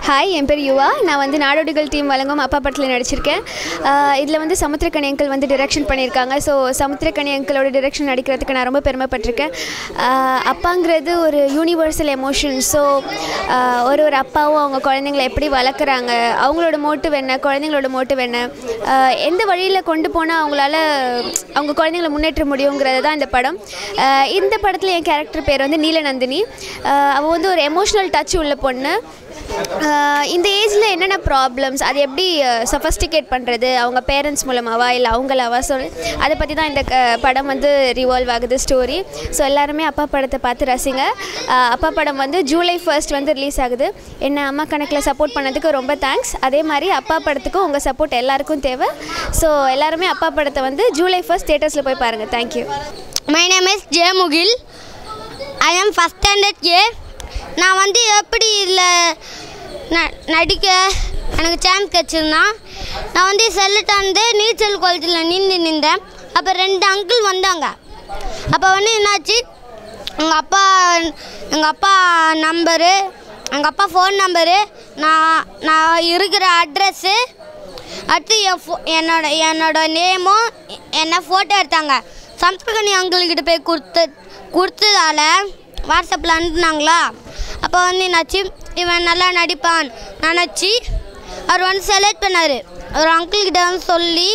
hi என் பேர் யுவா நான் வந்து நாடோடிகள் டீம் வழங்கும் அப்பா படத்தில் நடிச்சிருக்கேன் இதில் வந்து சமுத்திரக்கனி அங்கிள் வந்து டிரெக்ஷன் பண்ணியிருக்காங்க ஸோ சமுத்திரக்கனி அங்கிளோட டிரெக்ஷன் நடிக்கிறதுக்கு நான் ரொம்ப பெருமைப்பட்டிருக்கேன் ஆஹ் அப்பாங்கிறது ஒரு யூனிவர்சல் எமோஷன் ஸோ ஒரு ஒரு அப்பாவும் அவங்க குழந்தைங்கள எப்படி வளர்க்குறாங்க அவங்களோட மோட்டிவ் என்ன குழந்தைங்களோட மோட்டிவ் என்ன ஆஹ் எந்த வழியில் கொண்டு போனால் அவங்களால அவங்க குழந்தைங்கள முன்னேற்ற முடியுங்கிறது தான் இந்த படம் ஆஹ் இந்த படத்தில் என் கேரக்டர் பேர் வந்து நீலநந்தினி ஆஹ் அவள் வந்து ஒரு எமோஷ்னல் டச் உள்ள பொண்ணு ஆஹ் இந்த ஏஜில் என்னென்ன ப்ராப்ளம்ஸ் அதை எப்படி சஃபஸ்டிகேட் பண்ணுறது அவங்க பேரண்ட்ஸ் மூலமாவா இல்லை அவங்களாவா சொல்லி அதை பற்றி தான் இந்த க- படம் வந்து ரிவால்வ் ஆகுது ஸ்டோரி ஸோ எல்லாருமே அப்பா படத்தை பார்த்து ரசிங்க ஆஹ் அப்பா படம் வந்து ஜூலை ஃபர்ஸ்ட் வந்து ரிலீஸ் ஆகுது என்ன அம்மா கணக்கில் சப்போர்ட் பண்ணதுக்கு ரொம்ப தேங்க்ஸ் அதே மாதிரி அப்பா படத்துக்கும் உங்கள் சப்போர்ட் எல்லாருக்கும் தேவை ஸோ எல்லாருமே அப்பா படத்தை வந்து ஜூலை ஃபர்ஸ்ட் தேட்டர்ஸில் போய் பாருங்கள் thank you my name is J Mugil I am first standard ஏ நான் வந்து எப்படி இதில் ந நடிக்க எனக்கு சான்ஸ் கிடச்சிருந்தா நான் வந்து செல்லுட்டு வந்து நீச்சல் குளத்தில் நீந்தி நின்றேன் அப்போ ரெண்டு அங்கிள் வந்தாங்க அப்போ வந்து என்னாச்சு எங்கள் அப்பா எங்கள் அப்பா நம்பரு எங்கள் அப்பா ஃபோன் நம்பரு நான் நான் இருக்கிற அட்ரஸ்ஸு அடுத்து என் ஃபோ என்னோட என்னோட நேமும் என்ன ஃபோட்டோ எடுத்தாங்க சம்ஸ்கிருகனி அங்கிள்கிட்ட போய் கொடுத்து கொடுத்ததால வாட்ஸ்அப்பில் அனுப்புனாங்களா அப்போ வந்து என்னாச்சு இவன் நல்லா நடிப்பான் நினச்சி அவர் வந்து செலக்ட் பண்ணார் ஒரு அங்கிள்கிட்ட வந்து சொல்லி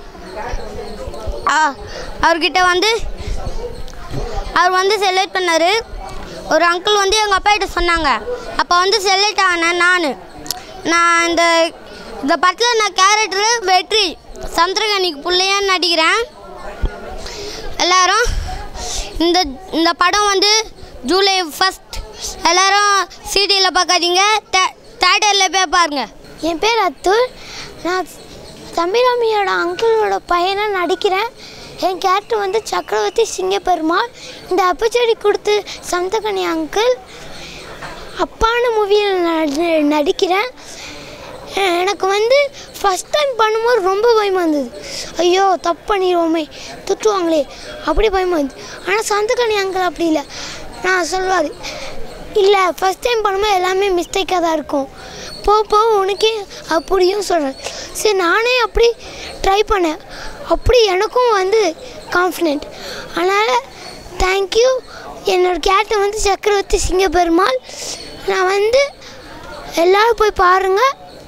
ஆ, அவர்கிட்ட வந்து அவர் வந்து செலக்ட் பண்ணார் ஒரு அங்கிள் வந்து எங்கள் அப்பா கிட்ட சொன்னாங்க அப்போ வந்து செலக்ட் ஆனேன் நான் நான் இந்த இந்த படத்தில் நான் கேரக்டரு வெற்றி சந்திரகனிக்கு பிள்ளையா நடிக்கிறேன் எல்லாரும் இந்த இந்த படம் வந்து ஜூலை ஃபஸ்ட் எல்லாரும் சிடியில் பார்க்காதீங்க தேட்டரில் போய் பாருங்கள் என் பேர் அத்துல் நான் தம்பிராமியோட அங்கிளோட பையனை நடிக்கிறேன் என் கேரக்டர் வந்து சக்கரவர்த்தி சிங்கப்பெருமாள் இந்த அப்பச்செடி கொடுத்து சந்தகனி அங்கிள் அப்பான மூவியில் நடிக்கிறேன் எனக்கு வந்து ஃபஸ்ட் டைம் பண்ணும்போது ரொம்ப பயமாக இருந்தது ஐயோ தப்பு பண்ணிடுவோமே திட்டுவாங்களே அப்படி பயமாக இருந்தது ஆனால் சந்தகனி அங்கிள் அப்படி இல்லை நான் சொல்வார் இல்லை ஃபஸ்ட் டைம் பண்ணும்போது எல்லாமே மிஸ்டேக்காக தான் இருக்கும் போ போ உனக்கே அப்படியும் சொல்கிறேன் சரி நானே அப்படி ட்ரை பண்ணேன் அப்படி எனக்கும் வந்து கான்ஃபிடென்ட் அதனால் தேங்க்யூ என்னோட கேரக்டர் வந்து சக்கரவர்த்தி சிங்கப்பெருமாள் நான் வந்து எல்லோரும் போய் பாருங்கள்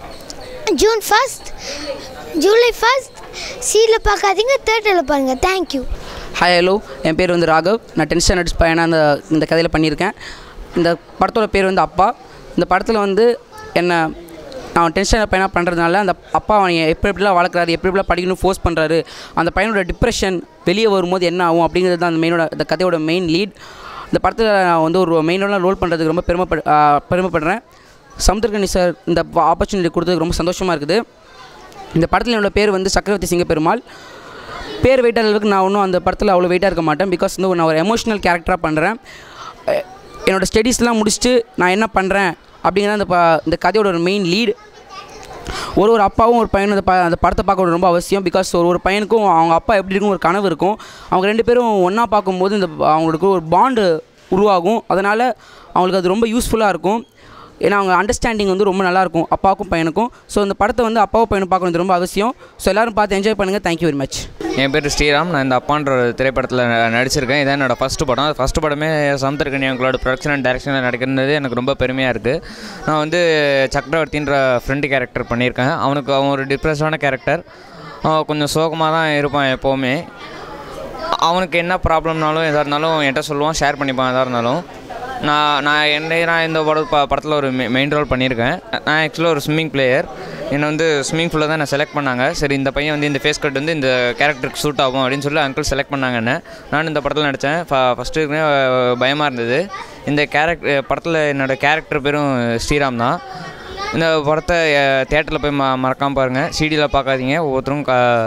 ஜூன் ஃபஸ்ட் ஜூலை ஃபஸ்ட் சீரில் பார்க்காதீங்க தேட்டரில் பாருங்கள் தேங்க்யூ ஹாய் ஹலோ என் பேர் வந்து ராகவ் நான் டென்த் ஸ்டாண்டர்ட்ஸ் பையனாக இந்த இந்த கதையில் பண்ணியிருக்கேன் இந்த படத்தோட பேர் வந்து அப்பா இந்த படத்தில் வந்து என்ன நான் டென்த் ஸ்டாண்டர்ட் பையனாக பண்ணுறதுனால அந்த அப்பா அவனை எப்படி எப்படிலாம் வளர்க்குறாரு எப்படி எப்படிலாம் படிக்கணும் ஃபோர்ஸ் பண்ணுறாரு அந்த பையனோட டிப்ரெஷன் வெளியே வரும்போது என்ன ஆகும் அப்படிங்கிறது தான் அந்த மெயினோட இந்த கதையோட மெயின் லீட் இந்த படத்தில் நான் வந்து ஒரு மெயினோட ரோல் பண்ணுறதுக்கு ரொம்ப பெருமைப்பட ஆ, பெருமைப்படுறேன் சமுத்திரகனி சார் இந்த ஆப்பர்ச்சுனிட்டி கொடுத்ததுக்கு ரொம்ப சந்தோஷமாக இருக்குது இந்த படத்தில் என்னோட பேர் வந்து சக்கரவர்த்தி சிங்கப்பெருமாள் பேர் வெயிட் அளவுக்கு நான் ஒன்றும் அந்த படத்தில் அவ்வளோ வெயிட்டாக இருக்க மாட்டேன் பிகாஸ் வந்து நான் ஒரு எமோஷனல் கேரக்டராக பண்ணுறேன் என்னோடய ஸ்டடீஸ்லாம் முடிச்சுட்டு நான் என்ன பண்ணுறேன் அப்படிங்கிறது அந்த ப இந்த கதையோட ஒரு மெயின் லீட் ஒரு ஒரு அப்பாவும் ஒரு பையனும் அந்த ப அந்த படத்தை பார்க்க ரொம்ப அவசியம் பிகாஸ் ஒரு ஒரு பையனுக்கும் அவங்க அப்பா எப்படி இருக்கும் ஒரு கனவு இருக்கும் அவங்க ரெண்டு பேரும் ஒன்றா பார்க்கும்போது இந்த அவங்களுக்கு ஒரு பாண்டு உருவாகும் அதனால் அவங்களுக்கு அது ரொம்ப யூஸ்ஃபுல்லாக இருக்கும் ஏன்னா அவங்க அண்டர்ஸ்டாண்டிங் வந்து ரொம்ப நல்லாயிருக்கும் அப்பாவுக்கும் பையனுக்கும் ஸோ இந்த படத்தை வந்து அப்பாவும் பையனும் பார்க்கறது ரொம்ப அவசியம் ஸோ எல்லோரும் பார்த்து என்ஜாய் பண்ணுங்கள் தேங்க்யூ வெரி மச் என் பேர் ஸ்ரீராம் நான் இந்த அப்பான்ற ஒரு திரைப்படத்தில் ந- நடிச்சிருக்கேன் இதான் என்னோடய ஃபஸ்ட்டு படம் ஃபஸ்ட்டு படமே சமுத்திரக்கனி அவங்களோட ப்ரொடக்ஷன் அண்ட் டைரக்ஷனில் நடிக்கிறது எனக்கு ரொம்ப பெருமையாக இருக்குது நான் வந்து சக்கரவர்த்தின்ற ஃப்ரெண்டு கேரக்டர் பண்ணியிருக்கேன் அவனுக்கு அவன் ஒரு டிப்ரெஷனான கேரக்டர் அவன் கொஞ்சம் சோகமாக தான் இருப்பான் எப்போவுமே அவனுக்கு என்ன ப்ராப்ளம்னாலும் எதாக இருந்தாலும் என்கிட்ட சொல்லுவான் ஷேர் பண்ணிப்பான் எதாக இருந்தாலும் நான் நான் என்ன நான் இந்த பட ப படத்தில் ஒரு மெயின் ரோல் பண்ணியிருக்கேன் நான் ஆக்சுவலாக ஒரு ஸ்விம்மிங் பிளேயர் என்னை வந்து ஸ்விம்மிங் ஃபுல்லில் தான் நான் செலக்ட் பண்ணாங்க சரி இந்த பையன் வந்து இந்த ஃபேஸ் கட் வந்து இந்த கேரக்டருக்கு சூட் ஆகும் அப்படின்னு சொல்லி அங்கிள் செலக்ட் பண்ணாங்க என்ன நான் இந்த படத்தில் நடித்தேன் ஃபஸ்ட்டு பயமாக இருந்தது இந்த கேரக்டர் படத்தில் என்னோடய கேரக்டர் பேரும் ஸ்ரீராம் தான் இந்த படத்தை தேட்டரில் போய் ம மறக்காமல் பாருங்கள் சிடியில் பார்க்காதீங்க ஒவ்வொருத்தரும் க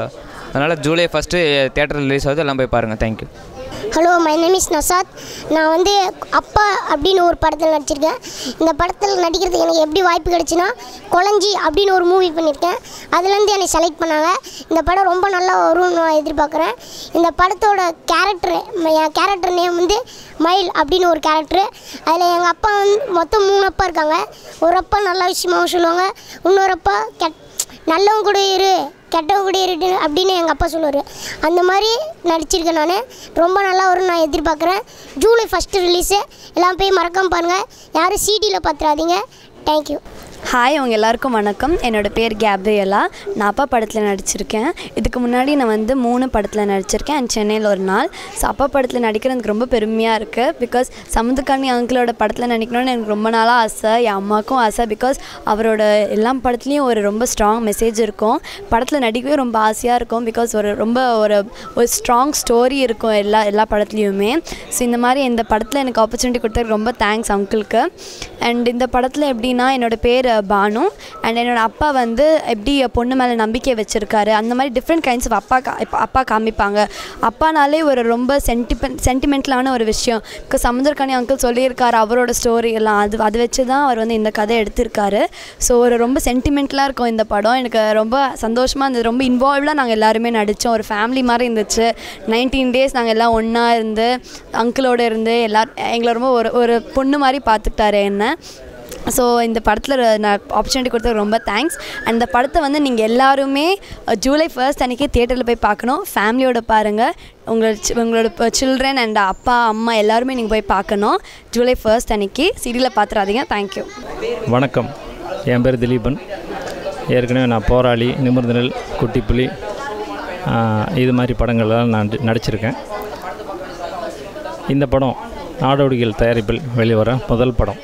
அதனால் ஜூலை ஃபஸ்ட்டு தேட்டரில் ரிலீஸ் ஆகுது எல்லாம் போய் பாருங்கள் thank you hello my name is Nazath நான் வந்து அப்பா அப்படின்னு ஒரு படத்தில் நடிச்சிருக்கேன் இந்த படத்தில் நடிக்கிறதுக்கு எனக்கு எப்படி வாய்ப்பு கிடைச்சுன்னா கொளஞ்சி அப்படின்னு ஒரு மூவி பண்ணியிருக்கேன் அதுலேருந்து என்னை செலக்ட் பண்ணாங்க இந்த படம் ரொம்ப நல்லா வரும்னு நான் எதிர்பார்க்குறேன் இந்த படத்தோட கேரக்டர் என் கேரக்டர் நேம் வந்து மயில் அப்படின்னு ஒரு கேரக்டர் அதில் எங்கள் அப்பா வந்து மொத்தம் மூணு அப்பா இருக்காங்க ஒரு அப்பா நல்ல விஷயமாகவும் சொல்லுவாங்க இன்னொரு அப்பா கெட் நல்லவங்க கூட இரு கெட்டவங்க கூட இரு அப்படின்னு எங்கள் அப்பா சொல்லுவார் அந்த மாதிரி நடிச்சிருக்கேன் நான் ரொம்ப நல்லா வரும்னு நான் எதிர்பார்க்குறேன் ஜூலை ஃபஸ்ட்டு ரிலீஸு எல்லாம் போய் மறக்காம பாருங்கள் யாரும் சிடியில் பார்த்துறாதீங்க தேங்க்யூ ஹாய் அவங்க எல்லாருக்கும் வணக்கம் என்னோடய பேர் கேப்ரியலா நான் அப்பா படத்தில் நடிச்சிருக்கேன் இதுக்கு முன்னாடி நான் வந்து மூணு படத்தில் நடிச்சிருக்கேன் அண்ட் சென்னையில் ஒரு நாள் ஸோ அப்பா படத்தில் நடிக்கிறது எனக்கு ரொம்ப பெருமையாக இருக்குது பிகாஸ் சமுதுகாணி அங்கிளோட படத்தில் நடிக்கணும்னு எனக்கு ரொம்ப நாளாக ஆசை என் அம்மாவுக்கும் ஆசை பிகாஸ் அவரோட எல்லா படத்துலேயும் ஒரு ரொம்ப ஸ்ட்ராங் மெசேஜ் இருக்கும் படத்தில் நடிக்கவே ரொம்ப ஆசையாக இருக்கும் பிகாஸ் ஒரு ரொம்ப ஒரு ஒரு ஸ்ட்ராங் ஸ்டோரி இருக்கும் எல்லா எல்லா படத்துலையுமே ஸோ இந்த மாதிரி இந்த படத்தில் எனக்கு ஆப்பர்ச்சுனிட்டி கொடுத்ததுக்கு ரொம்ப தேங்க்ஸ் அங்கிளுக்கு அண்ட் இந்த படத்தில் எப்படின்னா என்னோடய பேர் பானு அண்ட் என்னோடய அப்பா வந்து எப்படி பொண்ணு மேலே நம்பிக்கை வச்சுருக்காரு அந்த மாதிரி டிஃப்ரெண்ட் கைண்ட்ஸ் ஆஃப் அப்பா கா இப்போ அப்பா காமிப்பாங்க அப்பானாலே ஒரு ரொம்ப சென்டிமெண்ட் சென்டிமெண்டலான ஒரு விஷயம் இப்போ சமுத்திரகாணி அங்கிள் சொல்லியிருக்காரு அவரோட ஸ்டோரி எல்லாம் அது அதை வச்சு தான் அவர் வந்து இந்த கதை எடுத்திருக்காரு ஸோ ஒரு ரொம்ப சென்டிமெண்ட்லாக இருக்கும் இந்த படம் எனக்கு ரொம்ப சந்தோஷமாக இருந்தது ரொம்ப இன்வால்வ்டாக நாங்கள் எல்லாருமே நடித்தோம் ஒரு ஃபேமிலி மாதிரி இருந்துச்சு நைன்டீன் டேஸ் நாங்கள் எல்லாம் ஒன்றா இருந்து அங்கிளோட இருந்து எல்லாரும் எங்களை ரொம்ப ஒரு ஒரு பொண்ணு மாதிரி பார்த்துக்கிட்டாரு என்ன ஸோ இந்த படத்தில் நான் ஆப்பர்ச்சுனிட்டி கொடுத்தது ரொம்ப தேங்க்ஸ் அண்ட் இந்த படத்தை வந்து நீங்கள் எல்லாருமே அஹ், ஜூலை ஃபர்ஸ்ட் அன்றைக்கி தியேட்டரில் போய் பார்க்கணும் ஃபேமிலியோட பாருங்கள் உங்களோட சி- உங்களோட சில்ட்ரன் அண்ட் அப்பா அம்மா எல்லாருமே நீங்கள் போய் பார்க்கணும் ஜூலை ஃபர்ஸ்ட் அன்றைக்கி சிடியில் பார்த்துறாதீங்க தேங்க்யூ வணக்கம் என் பேர் திலீபன் ஏற்கனவே நான் போராளி நிமிர்ந்தனல் குட்டிப்புலி ஆஹ், இது மாதிரி படங்கள்லாம் நான் நடி- நடிச்சிருக்கேன் இந்த படம் நாடோடிகள் தயாரிப்பில் வெளிவர முதல் படம்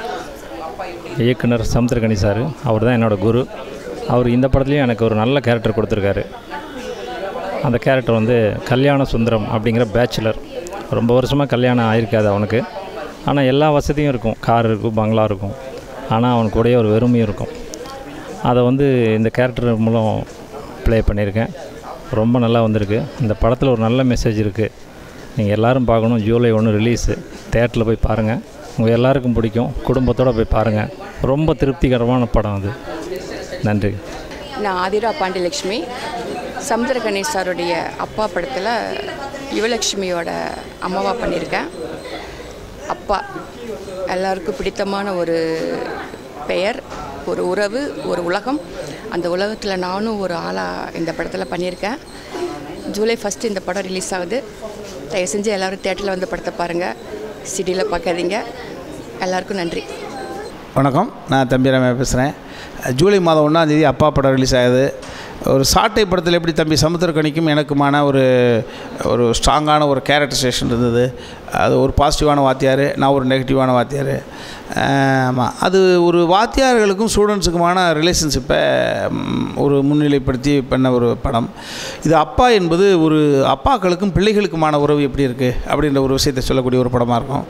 இயக்குனர் சமுத்திரகனி சார் அவர் தான் என்னோடய குரு அவர் இந்த படத்துலேயும் எனக்கு ஒரு நல்ல கேரக்டர் கொடுத்துருக்காரு அந்த கேரக்டர் வந்து கல்யாண சுந்தரம் அப்படிங்கிற பேச்சுலர் ரொம்ப வருஷமாக கல்யாணம் ஆயிருக்காது அவனுக்கு ஆனால் எல்லா வசதியும் இருக்கும் கார் இருக்கும் பங்களா இருக்கும் ஆனால் அவனுக்கு கூடயே ஒரு வெறுமையும் இருக்கும் அதை வந்து இந்த கேரக்டர் மூலம் ப்ளே பண்ணியிருக்கேன் ரொம்ப நல்லா வந்திருக்கு இந்த படத்தில் ஒரு நல்ல மெசேஜ் இருக்குது நீங்கள் எல்லாரும் பார்க்கணும் ஜூலை ஒன்று ரிலீஸு தேட்டரில் போய் பாருங்கள் உங்கள் எல்லாருக்கும் பிடிக்கும் குடும்பத்தோடு போய் பாருங்கள் ரொம்ப திருப்திகரமான படம் அது நன்றி நான் ஆதிரா பாண்டியலட்சுமி சமுத்திர கணேஷ் சாருடைய அப்பா படத்தில் யுவலட்சுமியோட அம்மாவா பண்ணியிருக்கேன் அப்பா எல்லாருக்கும் பிடித்தமான ஒரு பெயர் ஒரு உறவு ஒரு உலகம் அந்த உலகத்தில் நானும் ஒரு ஆளாக இந்த படத்தில் பண்ணியிருக்கேன் ஜூலை ஃபஸ்ட்டு இந்த படம் ரிலீஸ் ஆகுது தயவு செஞ்சு எல்லோரும் தேட்டரில் வந்து படத்தை பாருங்கள் சிடியில் பார்க்காதீங்க எல்லாருக்கும் நன்றி வணக்கம் நான் தம்பி ரம்யா பேசுகிறேன் ஜூலை மாதம் ஒன்றாந்தேதி அப்பா படம் ரிலீஸ் ஆகுது ஒரு சாட்டை படத்தில் எப்படி தம்பி சமுத்திரக்கணிக்கும் எனக்குமான ஒரு ஒரு ஸ்ட்ராங்கான ஒரு கேரக்டரைசேஷன் இருந்தது அது ஒரு பாசிட்டிவான வாத்தியார் நான் ஒரு நெகட்டிவான வாத்தியார் ஆமாம் அது ஒரு வாத்தியார்களுக்கும் ஸ்டூடெண்ட்ஸுக்குமான ரிலேஷன்ஷிப்பை ஒரு முன்னிலைப்படுத்தி பண்ண ஒரு படம் இது அப்பா என்பது ஒரு அப்பாக்களுக்கும் பிள்ளைகளுக்குமான உறவு எப்படி இருக்குது அப்படின்ற ஒரு விஷயத்தை சொல்லக்கூடிய ஒரு படமாக இருக்கும்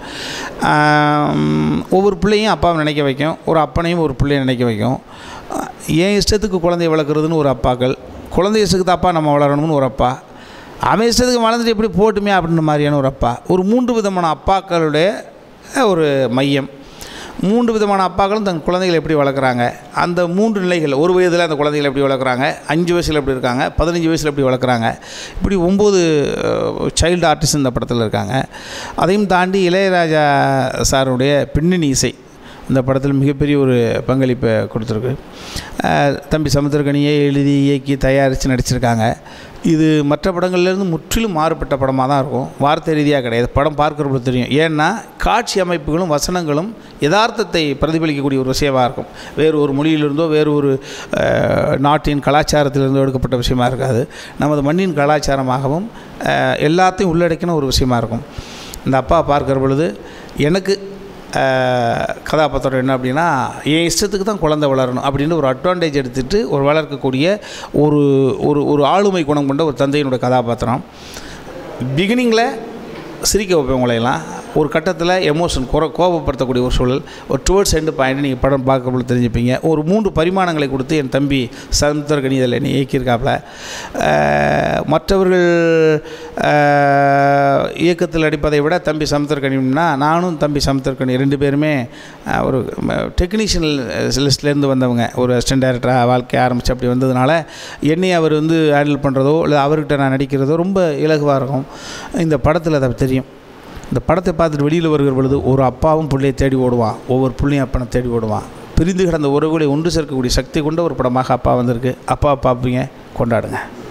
ஆம், ஒவ்வொரு பிள்ளையும் அப்பாவை நினைக்க வைக்கும் ஒரு அப்பனையும் ஒரு பிள்ளையை நினைக்க வைக்கும் என் இஷ்டத்துக்கு குழந்தைய வளர்க்குறதுன்னு ஒரு அப்பாக்கள் குழந்தை இஷ்டத்துக்கு அப்பா நம்ம வளரணும்னு ஒரு அப்பா அவன் இஷ்டத்துக்கு வளர்ந்துட்டு எப்படி போட்டுமே அப்படின்ற மாதிரியான ஒரு அப்பா ஒரு மூன்று விதமான அப்பாக்களுடைய ஒரு மையம் மூன்று விதமான அப்பாக்களும் தன் குழந்தைகளை எப்படி வளர்க்குறாங்க அந்த மூன்று நிலைகள் ஒரு வயதில் அந்த குழந்தைகளை எப்படி வளர்க்குறாங்க அஞ்சு வயசில் எப்படி இருக்காங்க பதினஞ்சு வயசில் எப்படி வளர்க்குறாங்க இப்படி ஒம்பது சைல்டு ஆர்டிஸ்ட் இந்த படத்தில் இருக்காங்க அதையும் தாண்டி இளையராஜா சாருடைய பின்னணி இசை இந்த படத்தில் மிகப்பெரிய ஒரு பங்களிப்பை கொடுத்துருக்கு அஹ் தம்பி சமுத்திரகனியை எழுதி இயக்கி தயாரித்து நடிச்சிருக்காங்க இது மற்ற படங்கள்லேருந்து முற்றிலும் மாறுபட்ட படமாக தான் இருக்கும் வார்த்தை ரீதியாக கிடையாது படம் பார்க்குறப்ப தெரியும் ஏன்னா காட்சி அமைப்புகளும் வசனங்களும் யதார்த்தத்தை பிரதிபலிக்கக்கூடிய ஒரு விஷயமாக இருக்கும் வேறு ஒரு மொழியிலிருந்தோ வேறு ஒரு அஹ், நாட்டின் கலாச்சாரத்திலிருந்தோ எடுக்கப்பட்ட விஷயமா இருக்காது நமது மண்ணின் கலாச்சாரமாகவும் அஹ், எல்லாத்தையும் உள்ளடக்கின ஒரு விஷயமா இருக்கும் இந்த அப்பா பார்க்குற பொழுது எனக்கு ஆஹ், கதாபாத்திரம் என்ன அப்படின்னா என் இஷ்டத்துக்கு தான் குழந்தை வளரணும் அப்படின்னு ஒரு அட்வான்டேஜ் எடுத்துகிட்டு ஒரு வளர்க்கக்கூடிய ஒரு ஒரு ஒரு ஆளுமை குணம் கொண்ட ஒரு தந்தையினுடைய கதாபாத்திரம் பிகினிங்கில் சிரிக்க வைப்பேன் உங்களையெல்லாம் ஒரு கட்டத்தில் எமோஷன் குற கோபப்படுத்தக்கூடிய ஒரு சூழல் ஒரு டுவர்ட்ஸ் எண்டு பாயிண்ட் நீங்கள் படம் பார்க்கக்குள்ள தெரிஞ்சுப்பீங்க ஒரு மூன்று பரிமாணங்களை கொடுத்து என் தம்பி சமுத்திரகனி இதில் என்னை இயக்கியிருக்காப்புல அஹ், மற்றவர்கள் அஹ், இயக்கத்தில் நடிப்பதை விட தம்பி சமுத்திரகனினா நானும் தம்பி சமுத்திரகனி ரெண்டு பேருமே அஹ், ஒரு டெக்னீஷியல் லிஸ்ட்லேருந்து வந்தவங்க ஒரு அசிஸ்டன்ட் டேரக்டராக வாழ்க்கை ஆரம்பித்து அப்படி வந்ததுனால என்னை அவர் வந்து ஹேண்டில் பண்ணுறதோ இல்லை அவர்கிட்ட நான் நடிக்கிறதோ ரொம்ப இலகுவாக இருக்கும் இந்த படத்தில் அது தெரியும் இந்த படத்தை பார்த்துட்டு வெளியில் வருகிற பொழுது ஒரு அப்பாவும் பிள்ளையை தேடி ஓடுவான் ஒவ்வொரு பிள்ளையும் அப்பனை தேடி ஓடுவான் பிரிந்து கிடந்த உறவுகளை ஒன்று சேர்க்கக்கூடிய சக்தி கொண்ட ஒரு படமாக அப்பா வந்திருக்கு அப்பா பார்ப்பீங்க கொண்டாடுங்க